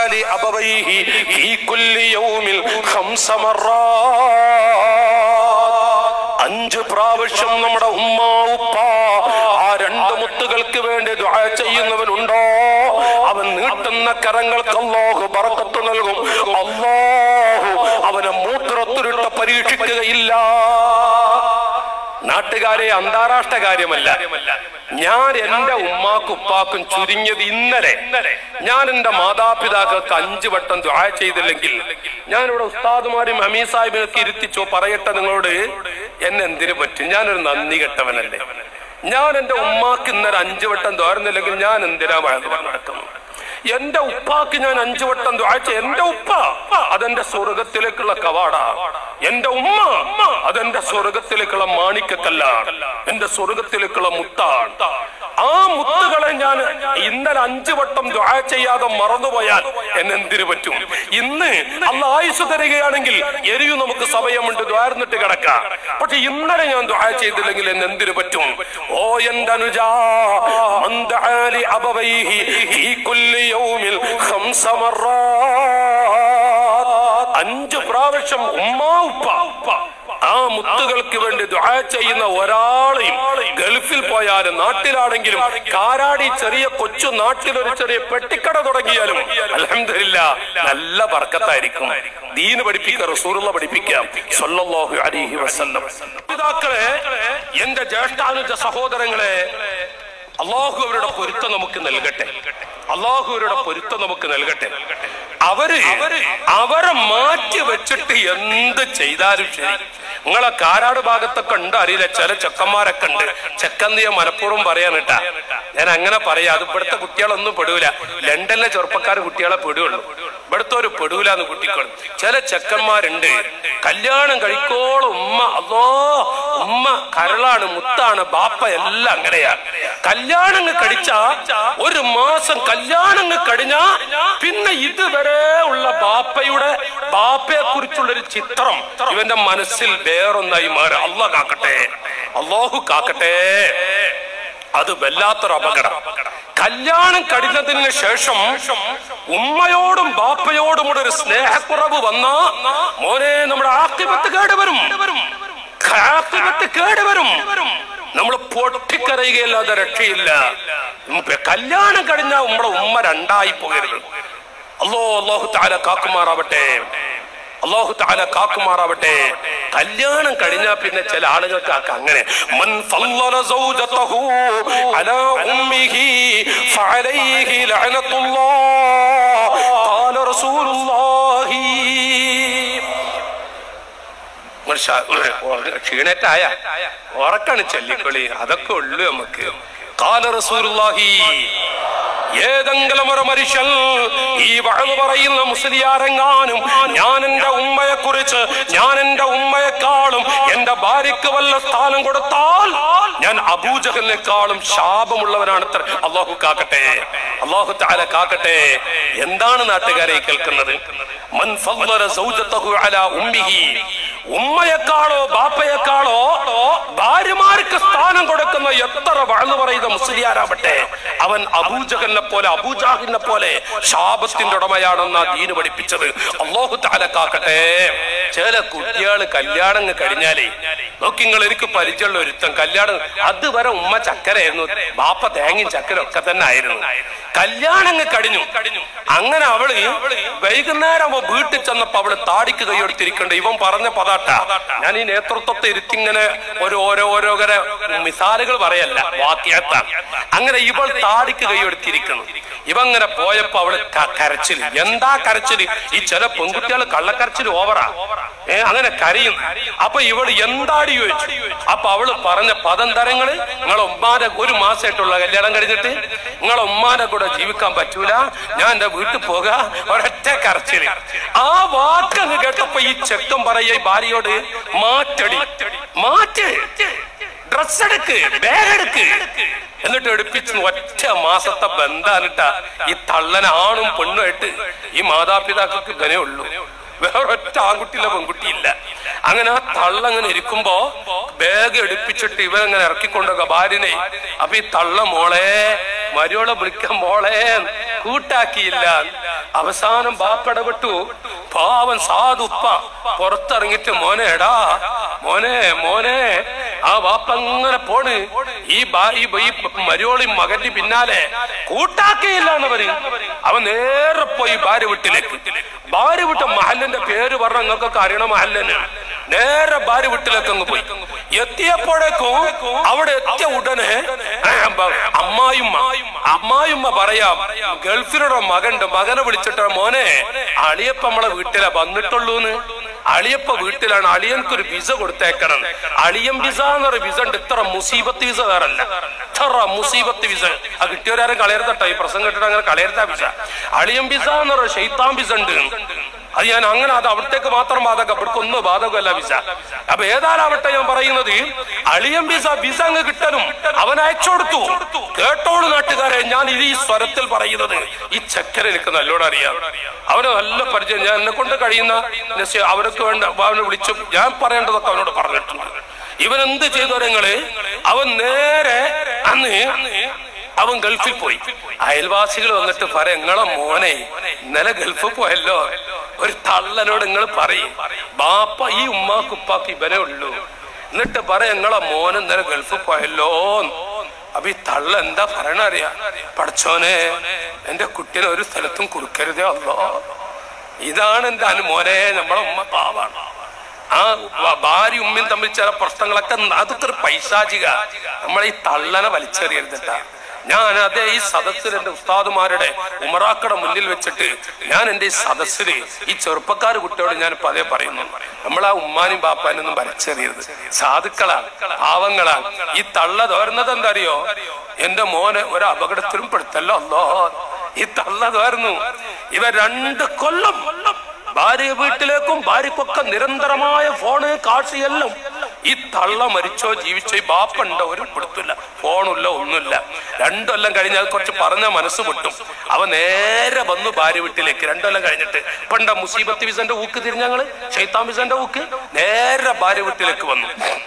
آل أبويه في كل يوم خمس مرات അഞ്ച് പ്രാവശ്യം നമ്മുടെ ഉമ്മ ഉപ്പ ആ രണ്ട് മുത്തുകൾക്ക് വേണ്ടി ദുആ ചെയ്യുന്നവനുണ്ടോ അവൻ നീട്ടുന്ന കരങ്ങൾക്ക് അല്ലാഹു ബറക്കത്ത് നൽകും അല്ലാഹു അവനെ മൂത്രത്തുരുട്ട പരീക്ഷിക്കുകയില്ല നാട്ടുകാരെ അന്താരാഷ്ട്ര കാര്യമല്ല ഞാൻ എന്റെ ഉമ്മാക്കും ഉപ്പാക്കും ചുരുങ്ങിയത് ഇന്നലെ ഞാൻ എന്റെ മാതാപിതാക്കൾക്ക് അഞ്ചു വട്ടം ദ്വായ ചെയ്തില്ലെങ്കിൽ ഞാനിവിടെ ഉസ്താദുമാരും അമീ സാഹിബിനൊക്കെ ഇരുത്തിച്ചോ പറയട്ടെ നിങ്ങളോട് എന്നെ എന്തിനു പറ്റും ഞാനൊരു നന്ദി കെട്ടവനല്ലേ ഞാൻ എന്റെ ഉമ്മാക്ക് ഇന്നലെ അഞ്ചു വട്ടം ദ്വാരുന്നില്ലെങ്കിൽ ഞാൻ എന്തിനാ വഴക്ക് നടക്കുന്നു എന്റെ ഉപ്പാക്ക് ഞാൻ അഞ്ചു വട്ടം ദ്വാഴ്ച എന്റെ ഉപ്പ അതെന്റെ സ്വർഗത്തിലേക്കുള്ള കവാടാ എന്റെ ഉമ്മ അതെന്റെ സ്വർഗത്തിലേക്കുള്ള മാണിക്കക്കല്ലാണ് എന്റെ സ്വർഗത്തിലേക്കുള്ള മുത്താണ് ആ മുത്തുകളെ ഞാൻ ഇന്നലെ അഞ്ചു വട്ടം ദ്വാ ചെയ്യാതെ മറന്നുപോയാൽ എന്നെ എന്തിനു പറ്റും ഇന്ന് അല്ല ആയുസ് തരികയാണെങ്കിൽ എരിയും നമുക്ക് സമയമുണ്ട് ദ്വാർന്നിട്ട് കിടക്കാം പക്ഷെ ഇന്നലെ ഞാൻ ദ്വാ ചെയ്തില്ലെങ്കിൽ എന്നെ എന്തിനു പറ്റും ഓ എന്റെ അനുജാ മന്ദആലി അബവൈഹി ഫീ കുല്ലി യൗമിൽ ഖംസ മർറാത്ത് അഞ്ച് പ്രാവശ്യം ഉമ്മ ഉപ്പ ആ മുത്തുകൾക്ക് വേണ്ടി ദുആ ചെയ്യുന്ന ഒരാളെയും ഗൾഫിൽ പോയാലും നാട്ടിലാണെങ്കിലും കാരാടി ചെറിയ കൊച്ചു നാട്ടിലൊരു ചെറിയ പെട്ടിക്കട തുടങ്ങിയാലും അലഹമില്ല നല്ല ബർക്കത്തായിരിക്കും ദീന് പഠിപ്പിക്കുക റസൂറുള്ള പഠിപ്പിക്കാം സല്ലല്ലാഹു അലൈഹി വസല്ലം പിതാക്കളെ എന്റെ ജ്യേഷ്ഠാനുജ സഹോദരങ്ങളെ അള്ളാഹു അവരുടെ പൊരുത്തം നമുക്ക് നൽകട്ടെ അള്ളാഹു അവരുടെ പൊരുത്തം നമുക്ക് നൽകട്ടെ അവര് അവരെ മാറ്റി വെച്ചിട്ട് എന്ത് ചെയ്താലും ശരി നിങ്ങളെ കാരാട് ഭാഗത്തൊക്കെ ഉണ്ട് അറിയില്ല ചില ചെക്കന്മാരൊക്കെ ഉണ്ട് ചെക്കന്തിയ മലപ്പുറം പറയാനിട്ടാ ഞാൻ അങ്ങനെ പറയാ അത് ഇവിടുത്തെ കുട്ടികളൊന്നും പെടൂല ലണ്ടനിലെ ചെറുപ്പക്കാർ കുട്ടികളെ പെടുകയുള്ളൂ ഇവിടുത്തെ ഒരു പെടൂലെന്ന് കുട്ടികൾ ചില ചെക്കന്മാരുണ്ട് കല്യാണം കഴിക്കോളം ഉമ്മ അതോ ഉമ്മ കരളാണ് മുത്താണ് ബാപ്പ എല്ലാം അങ്ങനെയാ കല്യാണം കഴിച്ച ഒരു മാസം കല്യാണം കഴിഞ്ഞാ പിന്നെ ഇതുവരെ ഉള്ള ബാപ്പയുടെ ബാപ്പയെ കുറിച്ചുള്ള ഒരു ചിത്രം ഇവന്റെ മനസ്സിൽ വേറൊന്നായി മാറി അല്ല കാക്കട്ടെ അള്ളാഹു കാക്കട്ടെ അത് വല്ലാത്തൊരു അപകടം കല്യാണം കഴിഞ്ഞതിന് ശേഷം ഉമ്മയോടും ബാപ്പയോടും കൂടെ ഒരു സ്നേഹക്കുറവ് വന്ന മോനെ നമ്മുടെ ആക്കിപത്ത് കേടുവരും ആക്കിപത്ത് കേടുവരും നമ്മൾ പൊട്ടിക്കരയുകയല്ലാതെ രക്ഷയില്ല കല്യാണം കഴിഞ്ഞാൽ നമ്മുടെ ഉമ്മ രണ്ടായി പോകരുത് അല്ലോ അള്ളാഹു താല കാക്കുമാറാവട്ടെ അള്ളാഹു താല കാക്കുമാറാവട്ടെ കല്യാണം കഴിഞ്ഞാൽ പിന്നെ ചില ആളുകൾക്ക് ആക്ക അങ്ങനെ മൻ ഫല്ലല സൗജതഹു അലാ ഉമ്മിഹി ഫഅലൈഹി ലഅനത്തുല്ലാഹ് ഖാല റസൂലുള്ളാഹി ക്ഷീണറ്റായ ഉറക്കാണ് ചൊല്ലിക്കൊളി അതൊക്കെ ഉള്ളു നമുക്ക് കാല റസൂലുള്ളാഹി ഏതെങ്കിലും ഒരു മനുഷ്യൻ ഈ വഴന്നു പറയുന്ന മുസ്ലിയാരെങ്ങാനും ഞാൻ എന്റെ ഉമ്മയെ കുറിച്ച് ഞാൻ എന്റെ ഉമ്മയെക്കാളും എന്റെ ഭാര്യക്ക് വല്ല സ്ഥാനം കൊടുത്താൽ ഞാൻ അബൂജഹലിനെക്കാളും ശാപമുള്ളവനാണ് അത്ര അള്ളാഹു കാക്കട്ടെ അള്ളാഹു താല കാക്കട്ടെ എന്താണ് നാട്ടുകാരെ കേൾക്കുന്നത് മൻ ഫضل زوجته على امه ഉമ്മയെക്കാളോ ബാപ്പയെക്കാളോ ഭാര്യമാർക്ക് സ്ഥാനം കൊടുക്കുന്ന എത്ര വഴന്നു പറയുന്ന മുസ്ലിയാരാവട്ടെ അവൻ അബൂജഹലിനെ പോലെ അബൂജാഹിനെ പോലെ ശാപത്തിന്റെ ഉടമയാണെന്ന ദീന് പഠിപ്പിച്ചത് അള്ളാഹു താല കാക്കട്ടെ ചില കുട്ടികൾ കല്യാണം കഴിഞ്ഞാലേ നോക്കി നിങ്ങൾ എനിക്ക് പരിചയമുള്ള ഒരുത്തം കല്യാണം അതുവരെ ഉമ്മ ചക്കരയായിരുന്നു ബാപ്പ തേങ്ങയും ചക്കര ഒക്കെ തന്നെ ആയിരുന്നു കല്യാണം കഴിഞ്ഞു അങ്ങനെ അവള് വൈകുന്നേരം അവ വീട്ടിൽ ചെന്നപ്പോ അവള് താടിക്ക് കൈയെടുത്തിരിക്കണ്ട് ഇവൻ പറഞ്ഞ പതാട്ട ഞാൻ ഈ നേതൃത്വത്തെ ഇരുത്തിങ്ങനെ ഒരു ഓരോ ഓരോരോ മിസാലുകൾ പറയല്ല വാക്യത്ത അങ്ങനെ ഇവൾ താടിക്ക് കൈയെടുത്തിരിക്കുന്നു ഇവങ്ങനെ പോയപ്പോ അവള് ക- കരച്ചില് എന്താ കരച്ചില് ഈ ചില പെൺകുട്ടികൾ കള്ളക്കരച്ചില് ഓവറാ ഏ അങ്ങനെ കരയും അപ്പൊ ഇവള് എന്താടി ചോദിച്ചു അപ്പൊ അവള് പറഞ്ഞ പദന്തരങ്ങള് നിങ്ങളെ ഉമ്മാന്റെ ഒരു മാസമായിട്ടുള്ള കല്യാണം കഴിഞ്ഞിട്ട് നിങ്ങളെ ഉമ്മാന്റെ കൂടെ ജീവിക്കാൻ പറ്റൂല ഞാൻ എന്റെ വീട്ടിൽ പോക ഒരൊറ്റ കരച്ചില് ആ വാക്കങ്ങ് കേട്ടപ്പോ ഈ ചെക്കൻ പറയ ഈ ഭാര്യയോട് മാറ്റടി മാറ്റ് ഡ്രസ് എടുക്ക് ബാഗ് എടുക്ക് എന്നിട്ട് എടുപ്പിച്ച് ഒറ്റ മാസത്തെ ബന്ധാനിട്ട ഈ തള്ളൻ ആണും പെണ്ണുമായിട്ട് ഈ മാതാപിതാക്കൾക്ക് ഇതേ ഉള്ളൂ വേറൊറ്റ ആൺകുട്ടിയില്ല പെൺകുട്ടിയില്ല അങ്ങനെ ആ തള്ളങ്ങനെ ഇരിക്കുമ്പോ ബാഗ് എടുപ്പിച്ചിട്ട് ഇവനങ്ങനെ ഇറക്കിക്കൊണ്ടൊക്കെ ഭാര്യനെ അപ്പൊ ഈ തള്ള മോളെ മരിയോളെ വിളിക്കാൻ മോളെ കൂട്ടാക്കിയില്ല അവസാനം ബാപ്പടപെട്ടു പാവൻ സാധുപ്പ പുറത്തിറങ്ങിട്ട് മോനെ എടാ മോനെ മോനെ ആ വാപ്പ അങ്ങനെ പോണ് ഈ ബാ- ഈ ഈ മരിയോളി മകന്റെ പിന്നാലെ കൂട്ടാക്കിയില്ല എന്നവര് അവൻ നേരെ പോയി ഭാര്യ വീട്ടിലേക്ക് ഭാര്യ വീട്ട മഹലിന്റെ പേര് പറഞ്ഞ നിങ്ങൾക്കൊക്കെ അറിയണ മഹലിന് നേരെ ഭാര്യ വീട്ടിലേക്ക് അങ്ങ് പോയി എത്തിയപ്പോഴേക്കും അവിടെ എത്തിയ ഉടനെ ആ, ബ- അമ്മായിമ്മ അമ്മായിമ്മ പറയാം ഗൾഫിലുള്ള മകണ്ട് മകനെ വിളിച്ചിട്ട് മോനെ അളിയപ്പ നമ്മളെ വീട്ടിലാ വന്നിട്ടുള്ളൂന്ന് അളിയപ്പ വീട്ടിലാണ് അളിയൻക്ക് ഒരു വിസ കൊടുത്തേക്കണം അളിയൻ വിസ എന്നൊരു വിസ ഉണ്ട് ഇത്ര മുസീബത്ത് വിസ വേറല്ല ഇത്ര മുസീബത്ത് വിസ ആ കിട്ടിയവരാരും കളയരുതട്ടോ ഈ പ്രസംഗം കേട്ടിട്ട് അങ്ങനെ കളയരുതാ വിസ അളിയൻ വിസ എന്നൊരു ഷെയ്ത്താൻ വിസ ഉണ്ട് അത് ഞാൻ അങ്ങനെ അത് അവിടത്തേക്ക് മാത്രം ബാധകം ഇവിടേക്ക് ഒന്നും ബാധകമല്ല വിസ അപ്പൊ ഏതാലാവട്ടെ ഞാൻ പറയുന്നത് അളിയൻ വിസ വിസ അങ്ങ് കിട്ടലും അവൻ അയച്ചു കൊടുത്തു കേട്ടോളൂ നാട്ടുകാരെ ഞാൻ ഇത് ഈ സ്വരത്തിൽ പറയുന്നത് ഈ ചക്കര എനിക്ക് നല്ലോണം അറിയാം അവന് നല്ല പരിചയം ഞാൻ എന്നെ കൊണ്ട് കഴിയുന്ന നസി- അവർക്ക് വേണ്ട അവനെ വിളിച്ചു ഞാൻ പറയേണ്ടതൊക്കെ അവനോട് പറഞ്ഞിട്ടുണ്ട് ഇവൻ എന്ത് ചെയ്തു നിങ്ങള് അവൻ നേരെ അന്ന് അവൻ ഗൾഫിൽ പോയി അയൽവാസികൾ വന്നിട്ട് പറ നിങ്ങളെ മോനെ ഇന്നലെ ഗൾഫിൽ പോയല്ലോ ഒരു തള്ളനോട് നിങ്ങൾ പറയും ബാപ്പ ഈ ഉമ്മാക്കുപ്പാക്ക് ഇവനെ ഉള്ളൂ എന്നിട്ട് പറ നിങ്ങളെ മോൻ ഇന്നലെ ഗൾഫിൽ പോയല്ലോ അപ്പൊ ഈ തള്ള എന്താ പറയണ അറിയാ പഠിച്ചോനെ എന്റെ കുട്ടീനെ ഒരു സ്ഥലത്തും കൊടുക്കരുതേ അല്ലോ ഇതാണ് എന്റെ അനുമോനെ നമ്മളെ ഉമ്മ പാവാണ് ആ വ- ഭാര്യ ഉമ്മയും തമ്മിൽ ചില പ്രശ്നങ്ങളൊക്കെ ന- അതൊക്കെ ഒരു പൈശാചിക നമ്മളെ ഈ തള്ളനെ വലിച്ചെറിയരുതട്ടാ ഞാൻ അതേ ഈ സദസ്സിൽ എന്റെ ഉസ്താദുമാരുടെ ഉമറാക്കട മുന്നിൽ വെച്ചിട്ട് ഞാൻ എന്റെ ഈ സദസ്സില് ഈ ചെറുപ്പക്കാർ കുട്ടിയോട് ഞാൻ പതേ പറയുന്നു നമ്മൾ ആ ഉമ്മാനും ബാപ്പാനും ഒന്നും വലിച്ചെറിയരുത് സാധുക്കളാണ് പാവങ്ങളാണ് ഈ തള്ള തോരുന്നത് എന്താ അറിയോ എന്റെ മോനെ ഒരു അപകടത്തിലും പെടുത്തല്ലോ അല്ലോ ഈ തള്ള തോരുന്നു ഇവ രണ്ട് കൊല്ലം ഭാര്യ വീട്ടിലേക്കും ഭാര്യക്കൊക്കെ നിരന്തരമായ ഫോണ് കാശ് എല്ലാം ഈ തള്ള മരിച്ചോ ജീവിച്ചോ ഈ ബാപ്പുണ്ടോ ഒരു പിടുത്തില്ല ഫോണില്ല ഒന്നുമില്ല രണ്ടൊല്ലം കഴിഞ്ഞാൽ കുറച്ച് പറഞ്ഞ മനസ്സ് പൊട്ടും അവ നേരെ വന്നു ഭാര്യ വീട്ടിലേക്ക് രണ്ടൊല്ലം കഴിഞ്ഞിട്ട് പണ്ട മുസീബത്ത് വിസന്റെ ഊക്ക് തിരിഞ്ഞങ്ങള് ഷെയ്ത്താൻ വിസന്റെ ഊക്ക് നേരെ ഭാര്യ വീട്ടിലേക്ക് വന്നു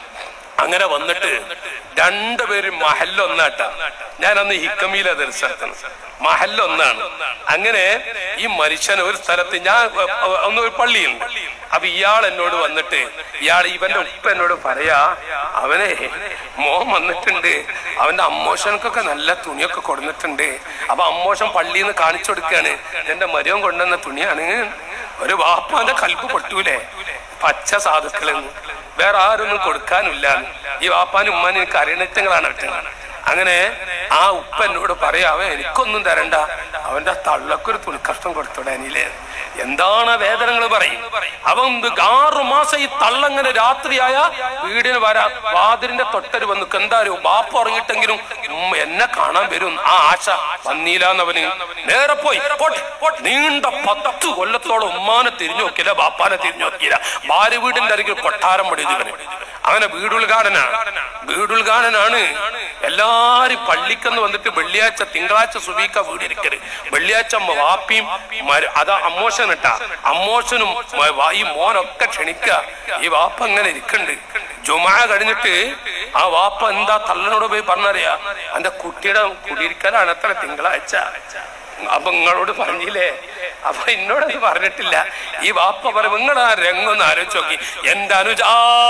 അങ്ങനെ വന്നിട്ട് രണ്ടുപേരും മഹല്ല ഒന്നാട്ടാ ഞാൻ അന്ന് ഹിക്കമിയിലെ ദർശനത്തിന് മഹല്ല ഒന്നാണ് അങ്ങനെ ഈ മനുഷ്യൻ ഒരു സ്ഥലത്ത് ഞാൻ അഹ് അഹ് ഒന്ന് ഒരു പള്ളിയുണ്ട് അപ്പൊ ഇയാൾ എന്നോട് വന്നിട്ട് ഇയാൾ ഇവന്റെ ഉപ്പ എന്നോട് പറയാ അവനെ മോൻ വന്നിട്ടുണ്ട് അവന്റെ അമ്മോഷനക്കൊക്കെ നല്ല തുണിയൊക്കെ കൊടുത്തിട്ടുണ്ട് അപ്പൊ അമ്മോഷൻ പള്ളിയിൽ നിന്ന് കാണിച്ചു കൊടുക്കാണ് എന്റെ മരുവൻ കൊണ്ടുവന്ന തുണിയാണ് ഒരു വാപ്പാന്റെ കൽപ്പ് പൊട്ടൂലേ പച്ച സാധുക്കളെന്ന് വേറെ ആരൊന്നും കൊടുക്കാനില്ല ഈ വാപ്പാനും ഉമ്മാനും എനിക്ക് അറിയണറ്റങ്ങളാണ് അവറ്റങ്ങൾ അങ്ങനെ ആ ഉപ്പ എന്നോട് പറയാ അവൻ എനിക്കൊന്നും തരണ്ട അവന്റെ തള്ളക്കൊരു തുണിക്കഷ്ടം കൊടുത്തോടാനില്ലേ എന്താണ് ആ വേദനകൾ പറയും അവൻ ഇത് ആറു മാസം ഈ തള്ളങ്ങനെ രാത്രിയായ വീടിന് വരാ വാതിലിന്റെ തൊട്ടര് വന്നു എന്തായാലും ബാപ്പ ഉറങ്ങിട്ടെങ്കിലും ഉമ്മ എന്നെ കാണാൻ വരും ആ ആശ വന്നീലാന്നവന് നേരെ പോയി പോട്ടെ, പോട്ടെ. നീണ്ട പത്ത് കൊല്ലത്തോളം ഉമ്മാനെ തിരിഞ്ഞു നോക്കിയില്ല ബാപ്പാനെ തിരിഞ്ഞു നോക്കിയില്ല ഭാര്യ വീടിന്റെ അരികിൽ കൊട്ടാരം പണിത് ഇവന് അവനെ വീടുദ്ഘാടനാണ് വീടുദ്ഘാടനാണ് എല്ലാരും പള്ളിക്കെന്ന് വന്നിട്ട് വെള്ളിയാഴ്ച തിങ്കളാഴ്ച സുബീക്ക വീടിരിക്കല് വെള്ളിയാഴ്ച അമ്മ വാപ്പിയും മര- അതാ അമ്മോശൻ ഇട്ടാ അമ്മോശനും മ- വാ- ഈ മോനൊക്കെ ക്ഷണിക്ക ഈ വാപ്പ ഇങ്ങനെ ഇരിക്കണ്ട് ജുമാ കഴിഞ്ഞിട്ട് ആ വാപ്പ എന്താ തള്ളനോട് പോയി പറഞ്ഞറിയാ എന്റെ കുട്ടിയുടെ കുടിയിരിക്കലാണ് അത്ര തിങ്കളാഴ്ച അപ്പൊ നിങ്ങളോട് പറഞ്ഞില്ലേ അപ്പൊ എന്നോട് അത് പറഞ്ഞിട്ടില്ല ഈ വാപ്പ പറയും നിങ്ങൾ ആ രംഗൊന്ന് ആലോചിച്ച് നോക്കി എന്റെ അനുജാ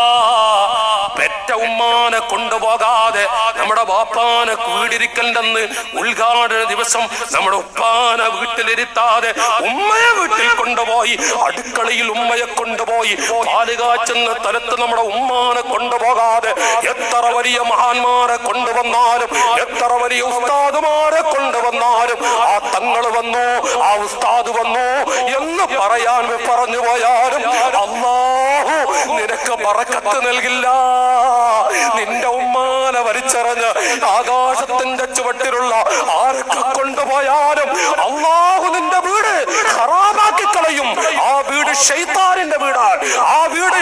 പെറ്റ ഉമ്മാനെ കൊണ്ടുപോകാതെ നമ്മുടെ വാപ്പാനെ വീടിരിക്കണ്ടെന്ന് ഉദ്ഘാടന ദിവസം നമ്മുടെ ഉപ്പാനെ വീട്ടിലിരുത്താതെ ഉമ്മയെ വീട്ടിൽ കൊണ്ടുപോയി അടുക്കളയിൽ ഉമ്മയെ കൊണ്ടുപോയി പാല് കാച്ചുന്ന സ്ഥലത്ത് നമ്മുടെ ഉമ്മാനെ കൊണ്ടുപോകാതെ എത്ര വലിയ മഹാന്മാരെ കൊണ്ടുവന്നാലും എത്ര വലിയ ഉസ്താദുമാരെ കൊണ്ടുവന്നാലും ആ തങ്ങൾ വന്നു ആ ഉസ്താദ് വന്നു എന്ന് പറയാൻ പറഞ്ഞു പോയാലും അള്ളാഹു നിനക്ക് പറക്കത്ത് നൽകില്ല നിന്റെ ഉമ്മാനെ വലിച്ചെറിഞ്ഞ് ആകാശത്തിന്റെ ചുവട്ടിലുള്ള ആരൊക്കെ കൊണ്ടുപോയാലും അള്ളാഹു നിന്റെ വീട് ഖറാബാക്കി കളയും ആ വീട് ഷെയ്ത്താനിന്റെ വീടാണ് ആ വീട്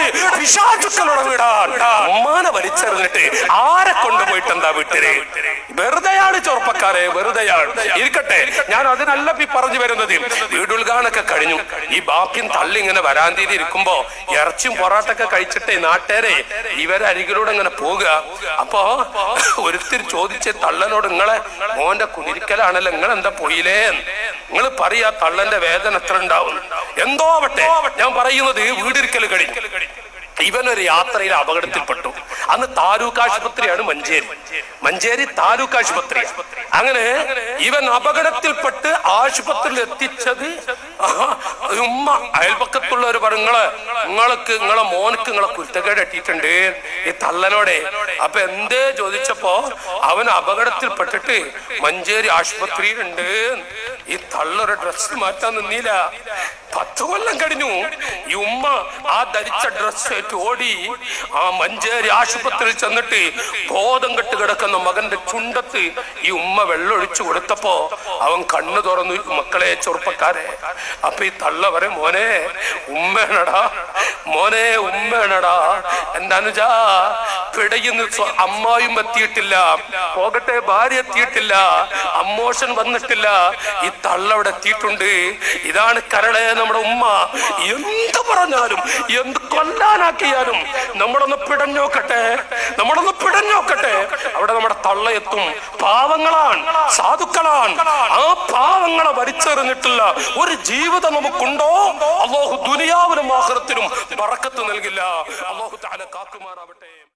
പിശാചുക്കളുടെ വീടാൻ ഉമ്മാനെ വലിച്ചെറിഞ്ഞിട്ട് ആരെ കൊണ്ടുപോയിട്ട് എന്താ വീട്ടില് വെറുതെയാണ് ചെറുപ്പക്കാരെ വെറുതെയാണ് ഇരിക്കട്ടെ ഞാൻ അതിനല്ല ഈ പറഞ്ഞു വരുന്നത് വീടുൽഗാനൊക്കെ കഴിഞ്ഞു ഈ ബാപ്പിയും തള്ളി ഇങ്ങനെ വരാന്തീതി ഇരിക്കുമ്പോ ഇറച്ചിയും പൊറാട്ടൊക്കെ കഴിച്ചിട്ടേ നാട്ടുകാരെ ഇവരെ അരികിലൂടെ ഇങ്ങനെ പോവുക അപ്പോ ഒരുത്തിരി ചോദിച്ച തള്ളനോട് നിങ്ങളെ മോന്റെ കുടിരിക്കലാണല്ലോ നിങ്ങൾ എന്താ പോയില്ലേ നിങ്ങൾ പറയാ തള്ളന്റെ വേദന എത്ര ഉണ്ടാവും എന്തോ ആവട്ടെ ഞാൻ പറയുന്നത് വീടിരിക്കൽ കഴിഞ്ഞു ഇവനൊരു യാത്രയിൽ അപകടത്തിൽപ്പെട്ടു അന്ന് താലൂക്ക് ആശുപത്രിയാണ് മഞ്ചേരി മഞ്ചേരി താലൂക്ക് ആശുപത്രി അങ്ങനെ ഇവൻ അപകടത്തിൽപ്പെട്ട് ആശുപത്രിയിൽ എത്തിച്ചത് ആഹാ, ഉമ്മ അയൽപക്കത്തുള്ളവർ പറഞ്ഞങ്ങള് നിങ്ങൾക്ക് നിങ്ങളെ മോനക്ക് നിങ്ങളെ കുരുത്തക്കേട് എത്തിയിട്ടുണ്ട് ഈ തള്ളനോടെ അപ്പൊ എന്തേ ചോദിച്ചപ്പോ അവൻ അപകടത്തിൽപ്പെട്ടിട്ട് മഞ്ചേരി ആശുപത്രിയിലുണ്ട് ഈ തള്ളൊരു ഡ്രസ് മാറ്റാൻ നിന്നില്ല പത്ത് കൊല്ലം കഴിഞ്ഞു ഈ ഉമ്മ ആ ധരിച്ച ഡ്രസ് ഓടി ആ മഞ്ചേരി ആശുപത്രിയിൽ ചെന്നിട്ട് ബോധം കെട്ട് കിടക്കുന്ന മകന്റെ ചുണ്ടത്ത് ഈ ഉമ്മ വെള്ളമൊഴിച്ചു കൊടുത്തപ്പോ അവൻ കണ്ണു തുറന്നു മക്കളെ ചെറുപ്പക്കാരെ അപ്പൊ ഈ തള്ള വരെ മോനെ ഉമ്മേണടാ മോനെ ഉമ്മേണടാ എന്റെ അനുജ പിടയുന്ന സ്വ- അമ്മായും എത്തിയിട്ടില്ല പോകട്ടെ ഭാര്യ എത്തിയിട്ടില്ല അമ്മോഷൻ വന്നിട്ടില്ല ഈ തള്ളവിടെ എത്തിയിട്ടുണ്ട് ഇതാണ് കരളെ നമ്മുടെ ഉമ്മ എന്ത് പറഞ്ഞാലും എന്ത് കൊല്ലാനാക്കിയാലും നമ്മളൊന്ന് പിടഞ്ഞോക്കട്ടെ നമ്മളൊന്ന് പിടഞ്ഞോക്കട്ടെ അവിടെ നമ്മുടെ തള്ള എത്തും പാവങ്ങളാണ് സാധുക്കളാണ് ആ പാവങ്ങളെ വലിച്ചെറിഞ്ഞിട്ടുള്ള ഒരു ജീവിതം നമുക്കുണ്ടോ അള്ളാഹു ദുനിയാവിനും ആഹ്റത്തിനും പറക്കത്ത് നൽകില്ല അള്ളാഹു താല കാക്കുമാറാവട്ടെ